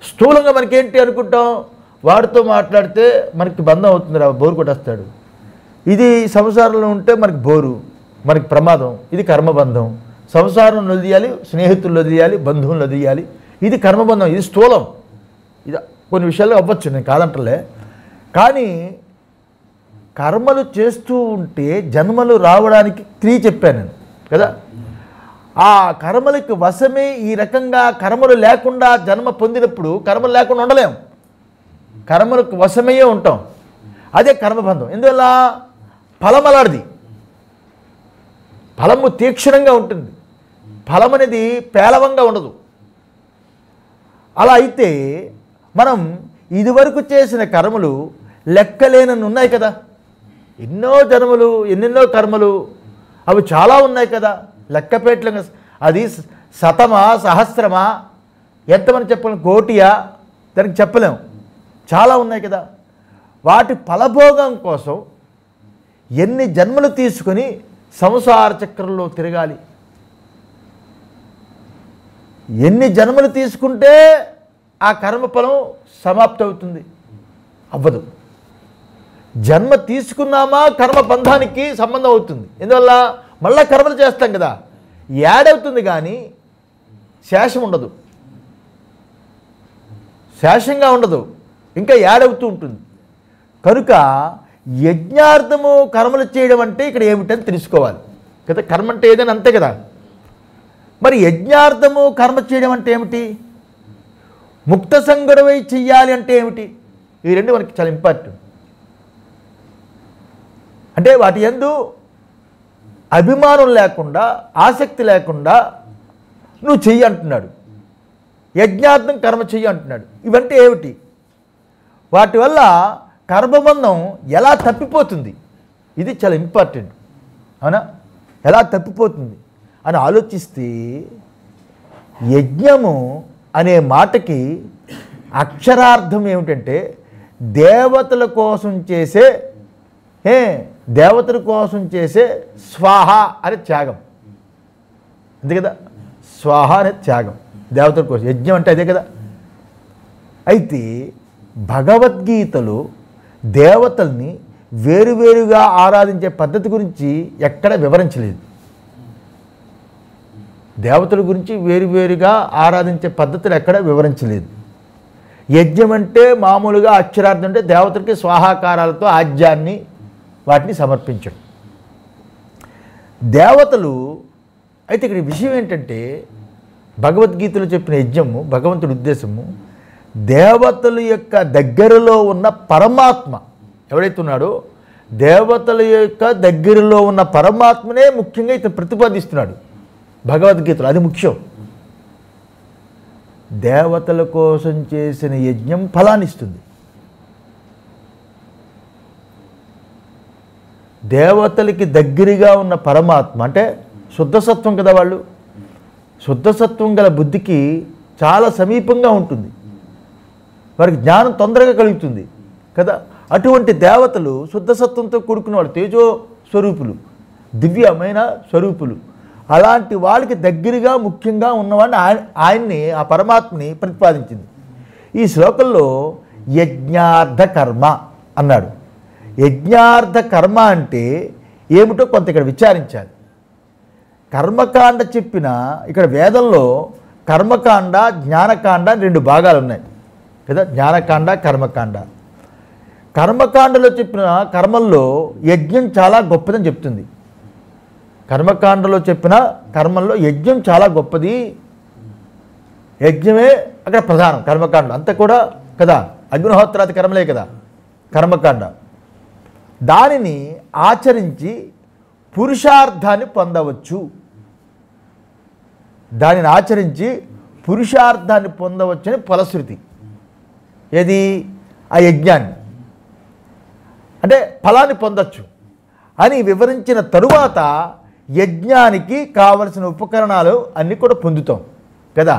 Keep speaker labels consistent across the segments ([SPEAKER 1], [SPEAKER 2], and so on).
[SPEAKER 1] స్థూలంగా మనకేంటి అనుకుంటాం వాడితో మాట్లాడితే మనకి బంధం అవుతుంది రా బోరు కొట్టేస్తాడు ఇది సంసారంలో ఉంటే మనకి బోరు మనకి ప్రమాదం ఇది కర్మబంధం సంసారం వదిలేయాలి స్నేహితులు వదిలేయాలి బంధువులు వదిలేయాలి ఇది కర్మబంధం ఇది స్థూలం ఇది కొన్ని విషయాల్లో అవ్వచ్చు నేను కాదంటలే కానీ కర్మలు చేస్తూ ఉంటే జన్మలు రావడానికి క్రియ చెప్పాను నేను కదా ఆ కర్మలకి వశమే ఈ రకంగా కర్మలు లేకుండా జన్మ పొందినప్పుడు కర్మలు లేకుండా ఉండలేం కర్మలకు వశమయ్యే ఉంటాం అదే కర్మబంధం ఎందువల్ల ఫలం అలాంటిది ఫలము తీక్షణంగా ఉంటుంది ఫలం అనేది పేలవంగా ఉండదు అలా అయితే మనం ఇదివరకు చేసిన కర్మలు లెక్కలేనన్ని ఉన్నాయి కదా ఎన్నో జన్మలు ఎన్నెన్నో కర్మలు అవి చాలా ఉన్నాయి కదా లెక్కపేట్లంగా అది స- శతమా సహస్రమా ఎంతమంది చెప్పలేం కోటియా దానికి చెప్పలేం చాలా ఉన్నాయి కదా వాటి ఫలభోగం కోసం ఎన్ని జన్మలు తీసుకొని సంసార చక్రంలో తిరగాలి ఎన్ని జన్మలు తీసుకుంటే ఆ కర్మఫలం సమాప్తి అవుతుంది అవ్వదు జన్మ తీసుకున్నామా కర్మ బంధానికి సంబంధం అవుతుంది ఎందువల్ల మళ్ళా కర్మలు చేస్తాం కదా యాడ్ అవుతుంది కానీ శేషం ఉండదు శేషంగా ఉండదు ఇంకా యాడ్ అవుతూ ఉంటుంది కనుక యజ్ఞార్థము కర్మలు చేయడం అంటే ఇక్కడ ఏమిటని తెలుసుకోవాలి కదా కర్మ అంటే ఏదైనా అంతే కదా మరి యజ్ఞార్థము కర్మ చేయడం అంటే ఏమిటి ముక్త సంగడవై చెయ్యాలి అంటే ఏమిటి ఈ రెండు మనకి చాలా ఇంపార్టెంట్ అంటే వాటి ఎందు అభిమానం లేకుండా ఆసక్తి లేకుండా నువ్వు చెయ్యి అంటున్నాడు యజ్ఞార్థం కర్మ చెయ్యి అంటున్నాడు ఇవంటే ఏమిటి వాటి వల్ల కర్మబంధం ఎలా తప్పిపోతుంది ఇది చాలా ఇంపార్టెంట్ అవునా ఎలా తప్పిపోతుంది అని ఆలోచిస్తే యజ్ఞము అనే మాటకి అక్షరార్థం ఏమిటంటే దేవతల కోసం చేసే ఏ దేవతల కోసం చేసే స్వాహ అనే త్యాగం అంతే కదా స్వాహ అనే త్యాగం దేవతల కోసం యజ్ఞం అంటే అదే కదా అయితే భగవద్గీతలో దేవతల్ని వేరువేరుగా ఆరాధించే పద్ధతి గురించి ఎక్కడ వివరించలేదు దేవతల గురించి వేరువేరుగా ఆరాధించే పద్ధతులు ఎక్కడ వివరించలేదు యజ్ఞం అంటే మామూలుగా అక్షరార్థం అంటే దేవతలకి స్వాహాకారాలతో ఆజ్యాన్ని వాటిని సమర్పించడం దేవతలు అయితే ఇక్కడ విషయం ఏంటంటే భగవద్గీతలో చెప్పిన యజ్ఞము భగవంతుడి ఉద్దేశము దేవతల యొక్క దగ్గరలో ఉన్న పరమాత్మ ఎవడైతే ఉన్నాడో దేవతల యొక్క దగ్గరలో ఉన్న పరమాత్మనే ముఖ్యంగా ఇతను ప్రతిపాదిస్తున్నాడు భగవద్గీతలో అది ముఖ్యం దేవతల కోసం చేసిన యజ్ఞం ఫలాన్నిస్తుంది దేవతలకి దగ్గరగా ఉన్న పరమాత్మ అంటే శుద్ధసత్వం కదా వాళ్ళు శుద్ధసత్వం గల బుద్ధికి చాలా సమీపంగా ఉంటుంది వారికి జ్ఞానం తొందరగా కలుగుతుంది కదా అటువంటి దేవతలు శుద్ధసత్వంతో కూడుకున్న వాళ్ళు తేజో స్వరూపులు దివ్యమైన స్వరూపులు అలాంటి వాళ్ళకి దగ్గరగా ముఖ్యంగా ఉన్నవాడిని ఆయన ఆయన్ని ఆ పరమాత్మని ప్రతిపాదించింది ఈ శ్లోకంలో యజ్ఞార్థ కర్మ అన్నాడు యజ్ఞార్థ కర్మ అంటే ఏమిటో కొంత ఇక్కడ విచారించాలి కర్మకాండ చెప్పిన ఇక్కడ వేదంలో కర్మకాండ జ్ఞానకాండ అని రెండు భాగాలు ఉన్నాయి కదా జ్ఞానకాండ కర్మకాండ కర్మకాండలో చెప్పిన కర్మల్లో యజ్ఞం చాలా గొప్పదని చెప్తుంది కర్మకాండలో చెప్పిన కర్మల్లో యజ్ఞం చాలా గొప్పది యజ్ఞమే అక్కడ ప్రధానం కర్మకాండ అంతా కూడా కదా అగ్నిహోత్రాది కర్మలే కదా కర్మకాండ దానిని ఆచరించి పురుషార్థాన్ని పొందవచ్చు దానిని ఆచరించి పురుషార్థాన్ని పొందవచ్చని ఫలశ్రుతి ఏది ఆ యజ్ఞాన్ని అంటే ఫలాన్ని పొందొచ్చు అని వివరించిన తరువాత యజ్ఞానికి కావలసిన ఉపకరణాలు అన్నీ కూడా పొందుతాం కదా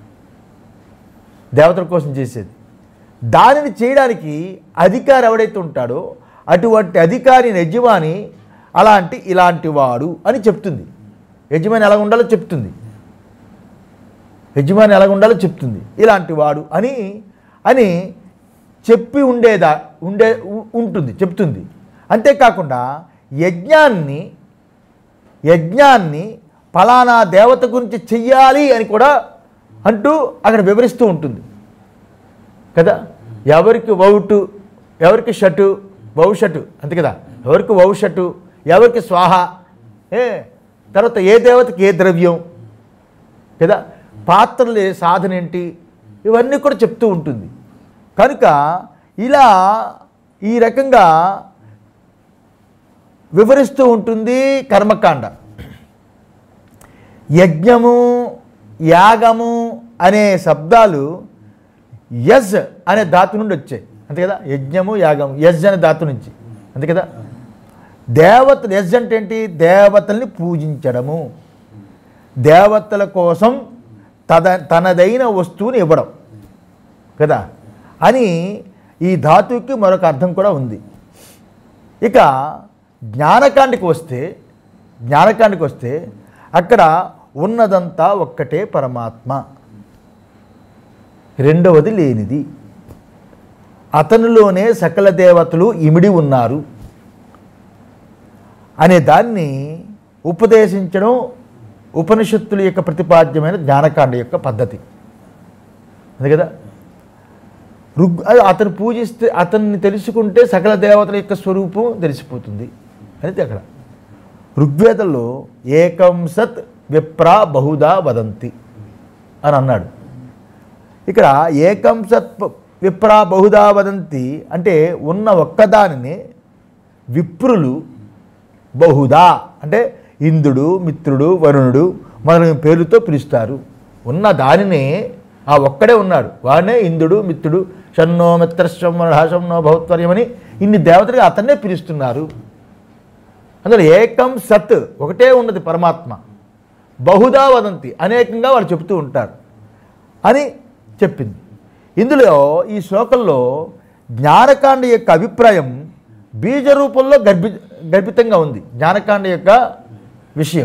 [SPEAKER 1] దేవతల కోసం చేసేది దానిని చేయడానికి అధికారి ఎవడైతే ఉంటాడో అటువంటి అధికారి యజమాని అలాంటి ఇలాంటి వాడు అని చెప్తుంది యజమాని ఎలా ఉండాలో చెప్తుంది యజమాని ఎలాగ ఉండాలో చెప్తుంది ఇలాంటి వాడు అని అని చెప్పి ఉండేదా ఉండే ఉ- ఉంటుంది చెప్తుంది అంతేకాకుండా యజ్ఞాన్ని యజ్ఞాన్ని ఫలానా దేవత గురించి చెయ్యాలి అని కూడా అంటూ అక్కడ వివరిస్తూ ఉంటుంది కదా ఎవరికి వౌటు ఎవరికి షటు వౌషటు అంతే కదా ఎవరికి వౌషటు ఎవరికి స్వాహ ఏ తర్వాత ఏ దేవతకి ఏ ద్రవ్యం కదా పాత్రలు ఏ సాధన ఏంటి ఇవన్నీ కూడా చెప్తూ ఉంటుంది కనుక ఇలా ఈ రకంగా వివరిస్తూ ఉంటుంది కర్మకాండ యజ్ఞము యాగము అనే శబ్దాలు యజ్ అనే ధాతు నుండి వచ్చాయి అంతే కదా యజ్ఞము యాగము యజ్ అనే ధాతు నుంచి అంతే కదా దేవతలు యజ్ అంటే ఏంటి దేవతల్ని పూజించడము దేవతల కోసం తద తనదైన వస్తువుని ఇవ్వడం కదా అని ఈ ధాతువుకి మరొక అర్థం కూడా ఉంది ఇక జ్ఞానకాండకి వస్తే జ్ఞానకాండకి వస్తే అక్కడ ఉన్నదంతా ఒక్కటే పరమాత్మ రెండవది లేనిది అతనిలోనే సకల దేవతలు ఇమిడి ఉన్నారు అనే దాన్ని ఉపదేశించడం ఉపనిషత్తుల యొక్క ప్రతిపాద్యమైన జ్ఞానకాండ యొక్క పద్ధతి అంతే కదా రుగ్ అది అతను పూజిస్తే అతన్ని తెలుసుకుంటే సకల దేవతల యొక్క స్వరూపం తెలిసిపోతుంది అనేది అక్కడ ఋగ్వేదంలో ఏకం సత్ విప్రా బహుదా వదంతి అని అన్నాడు ఇక్కడ ఏకం సత్ విప్రా బహుదా వదంతి అంటే ఉన్న ఒక్కదానిని విప్రులు బహుదా అంటే ఇంద్రుడు మిత్రుడు వరుణుడు మొదలైన పేర్లతో పిలుస్తారు ఉన్న దానినే ఆ ఒక్కడే ఉన్నాడు వాడినే ఇంద్రుడు మిత్రుడు షన్నో మిత్రశ్వం హర్షన్నో భౌత్వర్యమని ఇన్ని దేవతలుగా అతన్నే పిలుస్తున్నారు అందులో ఏకం సత్ ఒకటే ఉన్నది పరమాత్మ బహుదా వదంతి అనేకంగా వాళ్ళు చెబుతూ ఉంటారు అని చెప్పింది ఇందులో ఈ శ్లోకంలో జ్ఞానకాండ యొక్క అభిప్రాయం బీజ రూపంలో గర్భి గర్భితంగా ఉంది జ్ఞానకాండ యొక్క విషయం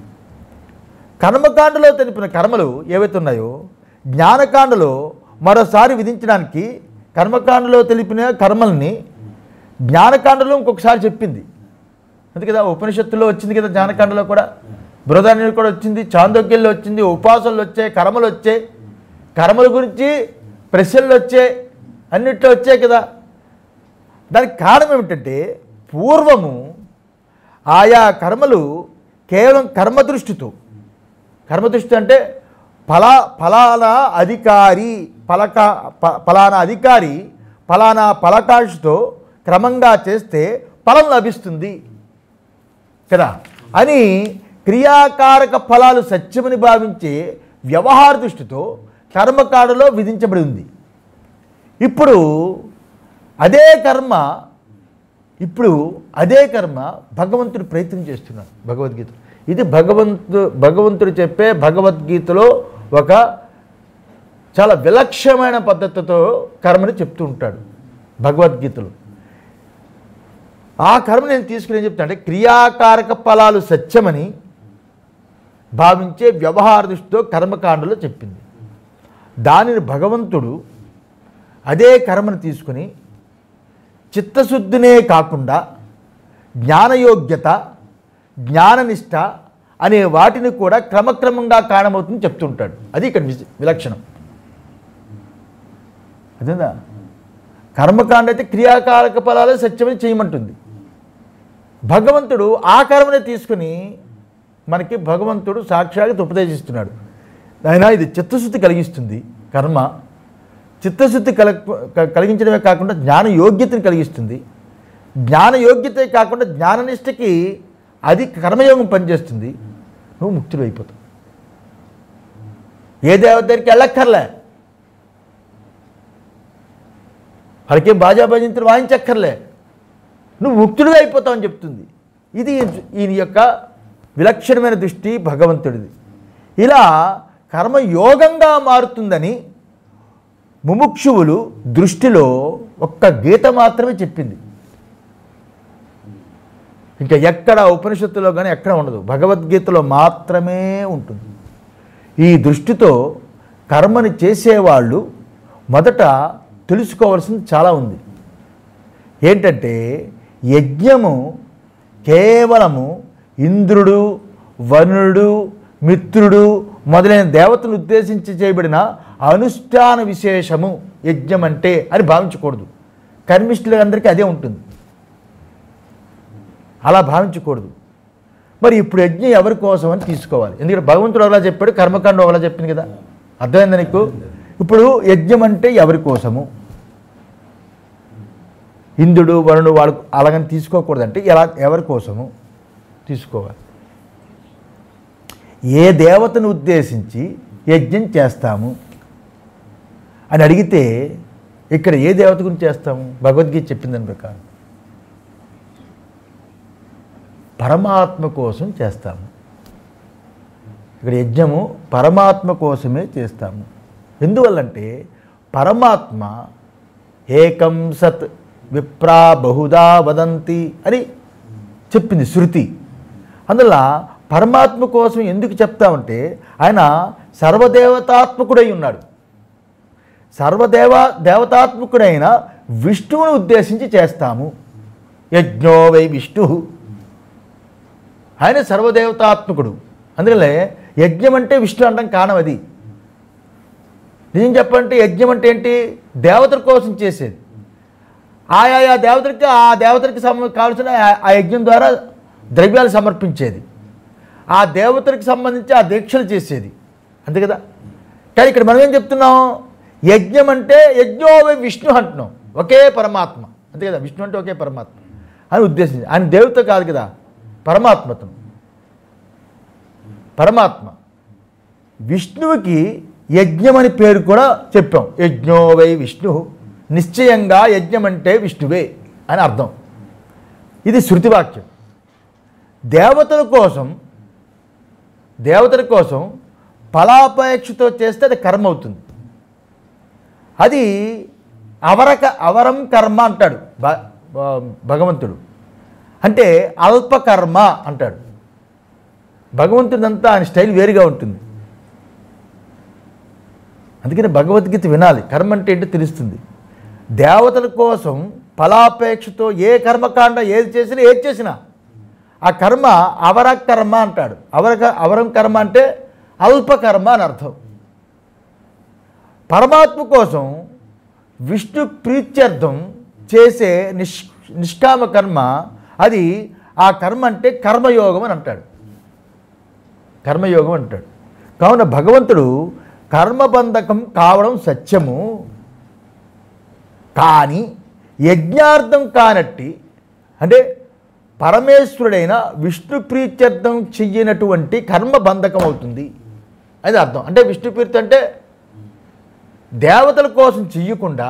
[SPEAKER 1] కర్మకాండలో తెలిపిన కర్మలు ఏవైతే ఉన్నాయో జ్ఞానకాండలో మరోసారి విధించడానికి కర్మకాండలో తెలిపిన కర్మల్ని జ్ఞానకాండలో ఇంకొకసారి చెప్పింది అంతే కదా ఉపనిషత్తులో వచ్చింది కదా జ్ఞానకాండలో కూడా బృహదారణ్యులు కూడా వచ్చింది చాందోగ్యంలో వచ్చింది ఉపాసనలు వచ్చాయి కర్మలు వచ్చాయి కర్మల గురించి ప్రశ్నలు వచ్చాయి అన్నిట్లో వచ్చాయి కదా దానికి కారణం ఏమిటంటే పూర్వము ఆయా కర్మలు కేవలం కర్మదృష్టితో కర్మదృష్టి అంటే ఫలా ఫలానా అధికారి పలక ప- ఫలానా అధికారి ఫలానా పలకాంక్షతో క్రమంగా చేస్తే ఫలం లభిస్తుంది కదా అని క్రియాకారక ఫలాలు సత్యమని భావించే వ్యవహార దృష్టితో కర్మకాండలో విధించబడి ఉంది ఇప్పుడు అదే కర్మ ఇప్పుడు అదే కర్మ భగవంతుడు ప్రయత్నం చేస్తున్నాడు భగవద్గీత ఇది భగవంతు భగవంతుడు చెప్పే భగవద్గీతలో ఒక చాలా విలక్షణమైన పద్ధతితో కర్మని చెప్తూ ఉంటాడు భగవద్గీతలో ఆ కర్మ నేను తీసుకుని ఏం చెప్తా అంటే క్రియాకారక ఫలాలు సత్యమని భావించే వ్యవహార దృష్టితో కర్మకాండలో చెప్పింది దానిని భగవంతుడు అదే కర్మను తీసుకుని చిత్తశుద్ధినే కాకుండా జ్ఞానయోగ్యత జ్ఞాననిష్ట అనే వాటిని కూడా క్రమక్రమంగా కారణమవుతుంది చెప్తుంటాడు అది ఇక్కడ విశ- విలక్షణం అదేందా కర్మకాండ అయితే క్రియాకారక ఫలాలు సత్యమని చేయమంటుంది భగవంతుడు ఆ కర్మని తీసుకుని మనకి భగవంతుడు సాక్షాత్ ఉపదేశిస్తున్నాడు ఆయన ఇది చిత్తశుద్ధి కలిగిస్తుంది కర్మ చిత్తశుద్ధి కల క- కలిగించడమే కాకుండా జ్ఞాన యోగ్యతని కలిగిస్తుంది జ్ఞాన యోగ్యతే కాకుండా జ్ఞాననిష్టకి అది కర్మయోగం పనిచేస్తుంది నువ్వు ముక్తుడు అయిపోతావు ఏ దేవత దగ్గరికి వెళ్ళక్కర్లే వాళ్ళకి బాజా భజంతులు వాయించక్కర్లే నువ్వు ముక్తుడిగా అయిపోతావు అని చెప్తుంది ఇది ఈయన యొక్క విలక్షణమైన దృష్టి భగవంతుడిది ఇలా కర్మయోగంగా మారుతుందని ముముక్షువులు దృష్టిలో ఒక్క గీత మాత్రమే చెప్పింది ఇంకా ఎక్కడ ఉపనిషత్తులో కానీ ఎక్కడ ఉండదు భగవద్గీతలో మాత్రమే ఉంటుంది ఈ దృష్టితో కర్మని చేసేవాళ్ళు మొదట తెలుసుకోవాల్సింది చాలా ఉంది ఏంటంటే యజ్ఞము కేవలము ఇంద్రుడు వరుణుడు మిత్రుడు మొదలైన దేవతను ఉద్దేశించి చేయబడిన అనుష్ఠాన విశేషము యజ్ఞం అంటే అని భావించకూడదు కర్మిష్ఠులందరికీ అదే ఉంటుంది అలా భావించకూడదు మరి ఇప్పుడు యజ్ఞం ఎవరి కోసం అని తీసుకోవాలి ఎందుకంటే భగవంతుడు ఒకలా చెప్పాడు కర్మకాండం ఒకలా చెప్పింది కదా అర్థమైందా నీకు ఇప్పుడు యజ్ఞం అంటే ఎవరి కోసము ఇంద్రుడు వరుణుడు వాడు అలాగని తీసుకోకూడదంటే ఎలా ఎవరి కోసము తీసుకోవాలి ఏ దేవతను ఉద్దేశించి యజ్ఞం చేస్తాము అని అడిగితే ఇక్కడ ఏ దేవత గురించి చేస్తాము భగవద్గీత చెప్పిన దాని ప్రకారం పరమాత్మ కోసం చేస్తాము ఇక్కడ యజ్ఞము పరమాత్మ కోసమే చేస్తాము ఎందువల్లంటే పరమాత్మ ఏకం సత్ విప్రా బహుదా వదంతి అని చెప్పింది శృతి అందువల్ల పరమాత్మ కోసం ఎందుకు చెప్తామంటే ఆయన సర్వదేవతాత్మకుడై ఉన్నాడు సర్వదేవ దేవతాత్మకుడైన విష్ణువును ఉద్దేశించి చేస్తాము యజ్ఞో వై విష్ణు ఆయన సర్వదేవతాత్మకుడు అందుకనే యజ్ఞం అంటే విష్ణు అనడం కారణం అది నిజం చెప్పంటే యజ్ఞం అంటే ఏంటి దేవతల కోసం చేసేది ఆయా దేవతలకి ఆ దేవతలకి సమ కావాల్సిన ఆ- ఆ యజ్ఞం ద్వారా ద్రవ్యాలు సమర్పించేది ఆ దేవతలకు సంబంధించి ఆ దీక్షలు చేసేది అంతే కదా కానీ ఇక్కడ మనం ఏం చెప్తున్నాం యజ్ఞం అంటే యజ్ఞోవే విష్ణు అంటున్నాం ఒకే పరమాత్మ అంతే కదా విష్ణు అంటే ఒకే పరమాత్మ అని ఉద్దేశించి ఆయన దేవత కాదు కదా పరమాత్మతం పరమాత్మ విష్ణువుకి యజ్ఞం అని పేరు కూడా చెప్పాం యజ్ఞో వై విష్ణు నిశ్చయంగా యజ్ఞం అంటే విష్ణువే అని అర్థం ఇది శృతివాక్యం దేవతల కోసం దేవతల కోసం ఫలాపేక్షతో చేస్తే అది కర్మ అవుతుంది అది అవరక అవరం కర్మ అంటాడు భ- భ- భగవంతుడు అంటే అల్పకర్మ అంటాడు భగవంతుడంతా ఆయన స్టైల్ వేరుగా ఉంటుంది అందుకని భగవద్గీత వినాలి కర్మ అంటే ఏంటో తెలుస్తుంది దేవతల కోసం ఫలాపేక్షతో ఏ కర్మకాండ ఏది చేసినా ఏది చేసినా ఆ కర్మ అవర కర్మ అంటాడు అవరక అవరం కర్మ అంటే అల్పకర్మ అని అర్థం పరమాత్మ కోసం విష్ణు ప్రీత్యర్థం చేసే నిష్ నిష్కామ కర్మ అది ఆ కర్మ అంటే కర్మయోగం అని అంటాడు కర్మయోగం అంటాడు కావున భగవంతుడు కర్మబంధకం కావడం సత్యము కానీ యజ్ఞార్థం కానట్టి అంటే పరమేశ్వరుడైన విష్ణు ప్రీత్యర్థం చెయ్యనటువంటి కర్మ బంధకం అవుతుంది అది అర్థం అంటే విష్ణు ప్రీతి అంటే దేవతల కోసం చెయ్యకుండా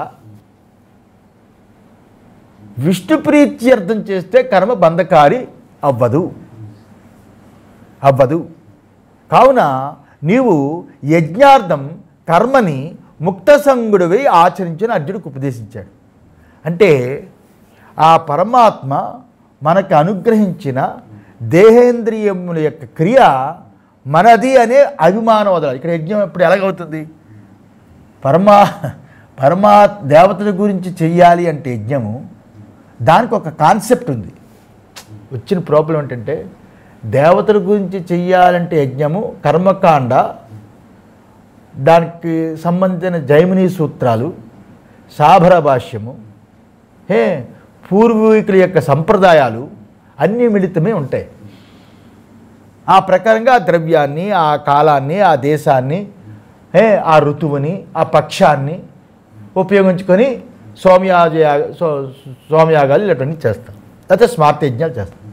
[SPEAKER 1] విష్ణు ప్రీత్యర్థం చేస్తే కర్మ బంధకారి అవ్వదు అవ్వదు కావున నీవు యజ్ఞార్థం కర్మని ముక్తసంగుడివై ఆచరించిన అర్జునుడికి ఉపదేశించాడు అంటే ఆ పరమాత్మ మనకు అనుగ్రహించిన దేహేంద్రియముల యొక్క క్రియ మనది అనే అభిమానం వదలాలి ఇక్కడ యజ్ఞం ఎప్పుడు ఎలాగవుతుంది పరమా పరమా దేవతల గురించి చెయ్యాలి అంటే యజ్ఞము దానికి ఒక కాన్సెప్ట్ ఉంది వచ్చిన ప్రాబ్లం ఏంటంటే దేవతల గురించి చెయ్యాలంటే యజ్ఞము కర్మకాండ దానికి సంబంధించిన జైమినీ సూత్రాలు సాభర భాష్యము హే పూర్వీకుల యొక్క సంప్రదాయాలు అన్నీ మిళితమే ఉంటాయి ఆ ప్రకారంగా ఆ ద్రవ్యాన్ని ఆ కాలాన్ని ఆ దేశాన్ని ఏ, ఆ ఋతువుని ఆ పక్షాన్ని ఉపయోగించుకొని సోమయాజ సో సోమయాగాలు ఇలాంటివన్నీ చేస్తాం లేకపోతే స్మార్త యజ్ఞాలు చేస్తాం